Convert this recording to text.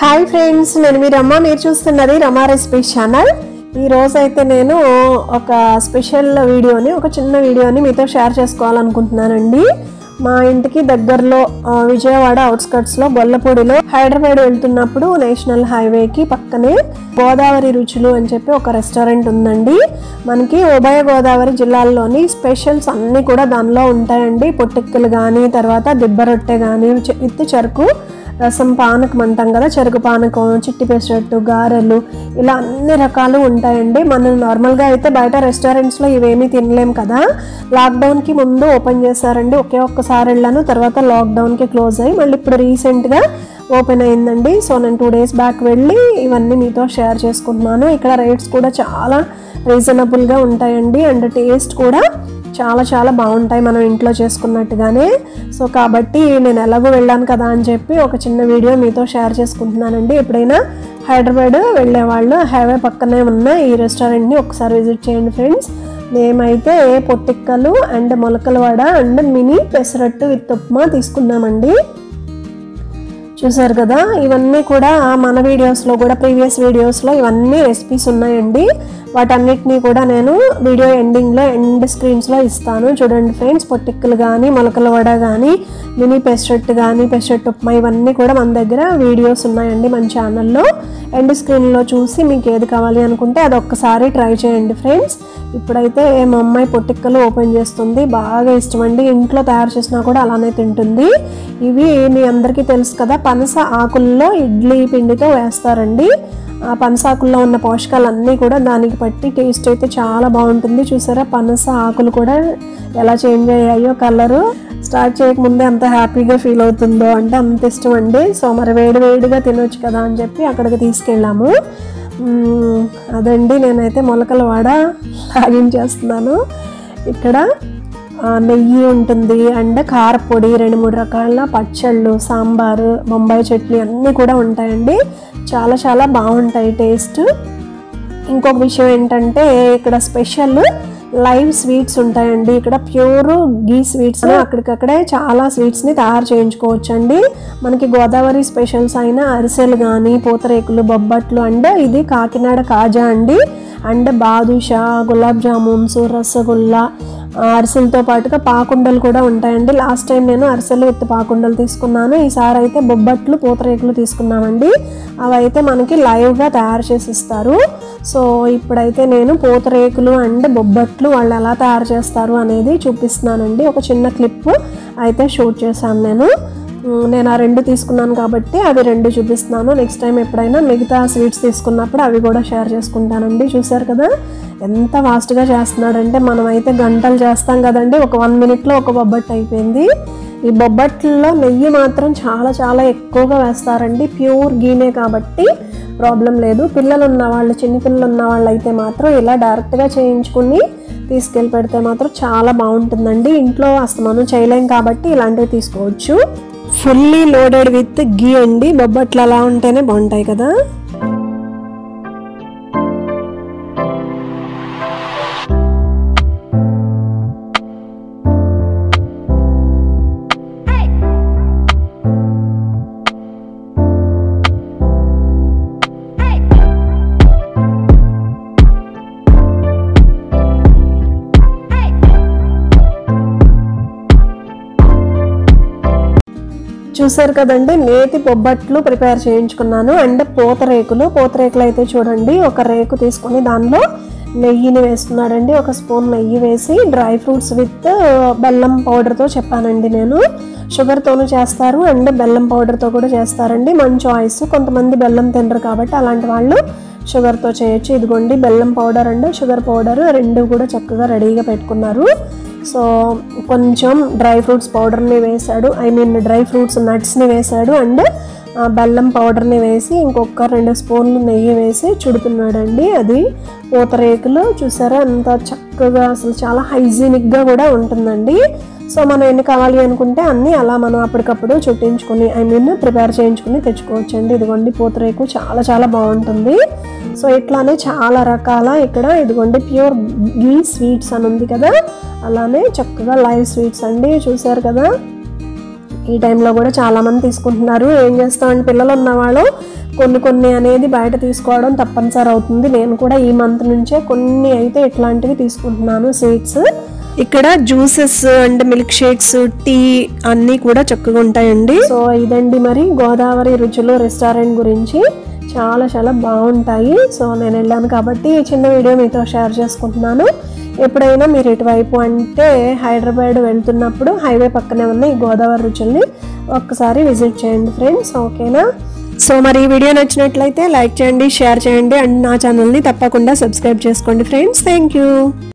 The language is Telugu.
హాయ్ ఫ్రెండ్స్ నేను మీ రమ్మ మీరు చూస్తున్నది రమా రెసిపీ ఛానల్ ఈ రోజు అయితే నేను ఒక స్పెషల్ వీడియోని ఒక చిన్న వీడియోని మీతో షేర్ చేసుకోవాలనుకుంటున్నానండి మా ఇంటికి దగ్గరలో ఆ, విజయవాడ అవుట్స్కట్స్లో గొల్లపూడిలో హైదరాబాద్ వెళ్తున్నప్పుడు నేషనల్ హైవేకి పక్కనే గోదావరి రుచులు అని చెప్పి ఒక రెస్టారెంట్ ఉందండి మనకి ఉభయ గోదావరి జిల్లాల్లోని స్పెషల్స్ అన్నీ కూడా దానిలో ఉంటాయండి పొట్టిక్కలు కానీ తర్వాత దిబ్బ రొట్టె కానీ విత్ చెరుకు రసం పానకం అంటాం కదా చెరుకు పానకం చిట్టి పెసరట్టు గారెలు ఇలా అన్ని రకాలు ఉంటాయండి మనం నార్మల్గా అయితే బయట రెస్టారెంట్స్లో ఇవేమీ తినలేం కదా లాక్డౌన్కి ముందు ఓపెన్ చేశారండి ఒకే ఒక్కసారి వెళ్ళాను తర్వాత లాక్డౌన్కి క్లోజ్ అయ్యి మళ్ళీ ఇప్పుడు రీసెంట్గా ఓపెన్ అయిందండి సో నేను టూ డేస్ బ్యాక్ వెళ్ళి ఇవన్నీ మీతో షేర్ చేసుకుంటున్నాను ఇక్కడ రేట్స్ కూడా చాలా రీజనబుల్గా ఉంటాయండి అండ్ టేస్ట్ కూడా చాలా చాలా బాగుంటాయి మనం ఇంట్లో చేసుకున్నట్టుగానే సో కాబట్టి నేను ఎలాగో వెళ్ళాను కదా అని చెప్పి ఒక చిన్న వీడియో మీతో షేర్ చేసుకుంటున్నానండి ఎప్పుడైనా హైదరాబాద్ వెళ్ళే వాళ్ళు హైవే పక్కనే ఉన్న ఈ రెస్టారెంట్ని ఒకసారి విజిట్ చేయండి ఫ్రెండ్స్ మేమైతే పొట్టిక్కలు అండ్ మొలకల vada and mini pesarattu with upma తీసుకున్నామండి చూసారు కదా ఇవన్నీ కూడా మన వీడియోస్లో కూడా ప్రీవియస్ వీడియోస్లో ఇవన్నీ రెసిపీస్ ఉన్నాయండి వాటన్నిటినీ కూడా నేను వీడియో ఎండింగ్లో ఎండ్ స్క్రీన్స్లో ఇస్తాను చూడండి ఫ్రెండ్స్ పొట్టిక్కలు కానీ మొలకల వడ కానీ మినీ పెసరట్టు కానీ పెసరట్టు ఉప్మా ఇవన్నీ కూడా మన దగ్గర వీడియోస్ ఉన్నాయండి మన ఛానల్లో ఎండ్ స్క్రీన్లో చూసి మీకు ఏది కావాలి అనుకుంటే అది ఒక్కసారి ట్రై చేయండి ఫ్రెండ్స్ ఇప్పుడైతే మా అమ్మాయి పొట్టిక్కలు ఓపెన్ చేస్తుంది బాగా ఇష్టమండి ఇంట్లో తయారు చేసినా కూడా అలానే తింటుంది ఇవి మీ అందరికీ తెలుసు కదా పనస ఆకుల్లో ఇడ్లీ పిండితో వేస్తారండి ఆ పనసాకుల్లో ఉన్న పోషకాలన్నీ కూడా దానికి పట్టి టేస్ట్ అయితే చాలా బాగుంటుంది చూసారా పనస ఆకులు కూడా ఎలా చేంజ్ అయ్యాయో కలరు స్టార్ట్ చేయకముందే అంత హ్యాపీగా ఫీల్ అవుతుందో అంటే అంత ఇష్టం అండి సో మరి వేడి వేడిగా తినొచ్చు కదా అని చెప్పి అక్కడికి తీసుకెళ్ళాము మ్మ్, అదండి నేనైతే మొలకల వాడ లాగించేస్తున్నాను ఇక్కడ ఆ, నెయ్యి ఉంటుంది అండ్ కారపొడి రెండు మూడు రకాల పచ్చళ్ళు సాంబారు బొంబాయి చట్నీ అన్నీ కూడా ఉంటాయండి చాలా చాలా బాగుంటాయి టేస్ట్ ఇంకొక విషయం ఏంటంటే ఇక్కడ స్పెషల్ లైవ్ స్వీట్స్ ఉంటాయండి ఇక్కడ ప్యూర్ గీ స్వీట్స్ అక్కడికక్కడే చాలా స్వీట్స్ని తయారు చేయించుకోవచ్చండి మనకి గోదావరి స్పెషల్స్ అయిన అరిసెలు కానీ పూతరేకులు బొబ్బట్లు అండ్ ఇది కాకినాడ కాజా అండి అండ్ బాదుషా గులాబ్ జామున్స్ రసగుల్లా ఆ, అరిసెలతో పాటుగా పాకుండలు కూడా ఉంటాయండి లాస్ట్ టైం నేను అరిసెలు విత్ పాకుండలు తీసుకున్నాను ఈసారి అయితే బొబ్బట్లు పూతరేకులు తీసుకున్నామండి అవి అయితే మనకి లైవ్గా తయారు చేసి ఇస్తారు సో ఇప్పుడైతే నేను పూతరేకులు అండ్ బొబ్బట్లు వాళ్ళు ఎలా తయారు చేస్తారు అనేది చూపిస్తున్నానండి ఒక చిన్న క్లిప్ అయితే షూట్ చేశాను నేను ఉమ్, నేను ఆ రెండు తీసుకున్నాను కాబట్టి అవి రెండు చూపిస్తున్నాను నెక్స్ట్ టైం ఎప్పుడైనా మిగతా స్వీట్స్ తీసుకున్నప్పుడు అవి కూడా షేర్ చేసుకుంటానండి చూసారు కదా ఎంత ఫాస్ట్గా చేస్తున్నాడంటే మనం అయితే గంటలు చేస్తాం కదండి ఒక వన్ మినిట్లో ఒక బొబ్బట్టు అయిపోయింది ఈ బొబ్బట్లలో నెయ్యి మాత్రం చాలా చాలా ఎక్కువగా వేస్తారండి ప్యూర్ గీనే కాబట్టి ప్రాబ్లం లేదు పిల్లలు ఉన్న వాళ్ళు చిన్న పిల్లలు ఉన్న వాళ్ళు అయితే మాత్రం ఇలా డైరెక్ట్గా చేయించుకుని తీసుకెళ్ళి పెడితే మాత్రం చాలా బాగుంటుందండి ఇంట్లో అసలు మనం చేయలేం కాబట్టి ఇలాంటివి తీసుకోవచ్చు ఫుల్లీ లోడెడ్ విత్ గీ అండి బొబ్బట్లు అలా ఉంటేనే బాగుంటాయి కదా చూసారు కదండి నేతి బొబ్బట్లు ప్రిపేర్ చేయించుకున్నాను అండ్ పూతరేకులు పూతరేకులు అయితే చూడండి ఒక రేకు తీసుకొని దానిలో నెయ్యిని వేస్తున్నాడండి ఒక స్పూన్ నెయ్యి వేసి డ్రై ఫ్రూట్స్ విత్ బెల్లం పౌడర్తో చెప్పానండి నేను షుగర్తోనూ చేస్తారు అండ్ బెల్లం పౌడర్తో కూడా చేస్తారండి మన చాయిస్ కొంతమంది బెల్లం తినరు కాబట్టి అలాంటి వాళ్ళు షుగర్తో చేయొచ్చు ఇదిగోండి బెల్లం పౌడర్ అండ్ షుగర్ పౌడర్ రెండు కూడా చక్కగా రెడీగా పెట్టుకున్నారు సో కొంచెం డ్రై ఫ్రూట్స్ పౌడర్ని వేశాడు ఐ మీన్ డ్రై ఫ్రూట్స్ నట్స్ని వేశాడు అండ్ ఆ, బెల్లం పౌడర్ని వేసి ఇంకొక రెండు స్పూన్లు నెయ్యి వేసి చుడుతున్నాడండి అది పూతరేకులు చూసారా అంత చక్కగా అసలు చాలా హైజీనిక్గా కూడా ఉంటుందండి సో మనం ఎన్ని కావాలి అనుకుంటే అన్నీ అలా మనం అప్పటికప్పుడు చుట్టించుకుని ఐ మీన్ ప్రిపేర్ చేయించుకుని తెచ్చుకోవచ్చండి ఇదిగోండి పూతరేకు చాలా చాలా బాగుంటుంది సో ఇట్లానే చాలా రకాల ఇక్కడ ఇదిగోండి ప్యూర్ గీ స్వీట్స్ అని ఉంది కదా అలానే చక్కగా లైవ్ స్వీట్స్ అండి చూసారు కదా ఈ టైంలో కూడా చాలామంది తీసుకుంటున్నారు ఏం చేస్తామంటే పిల్లలు ఉన్నవాళ్ళు కొన్ని కొన్ని అనేది బయట తీసుకోవడం తప్పనిసరి అవుతుంది నేను కూడా ఈ మంత్ నుంచే కొన్ని అయితే ఇట్లాంటివి తీసుకుంటున్నాను స్వీట్స్ ఇక్కడ juices and milk shakes tea అన్నీ కూడా చక్కగా ఉంటాయండి సో ఇదండి మరి గోదావరి రుచులు రెస్టారెంట్ గురించి చాలా చాలా బాగుంటాయి సో నేను వెళ్ళాను కాబట్టి ఈ చిన్న వీడియో మీతో షేర్ చేసుకుంటున్నాను ఎప్పుడైనా మీరు ఇటువైపు అంటే హైదరాబాద్ వెళ్తున్నప్పుడు హైవే పక్కనే ఉన్న ఈ గోదావరి రుచుల్ని ఒక్కసారి విజిట్ చేయండి ఫ్రెండ్స్ ఓకేనా సో మరి ఈ వీడియో నచ్చినట్లయితే లైక్ చేయండి షేర్ చేయండి అండ్ నా ఛానల్ని తప్పకుండా సబ్స్క్రైబ్ చేసుకోండి ఫ్రెండ్స్ థ్యాంక్ యూ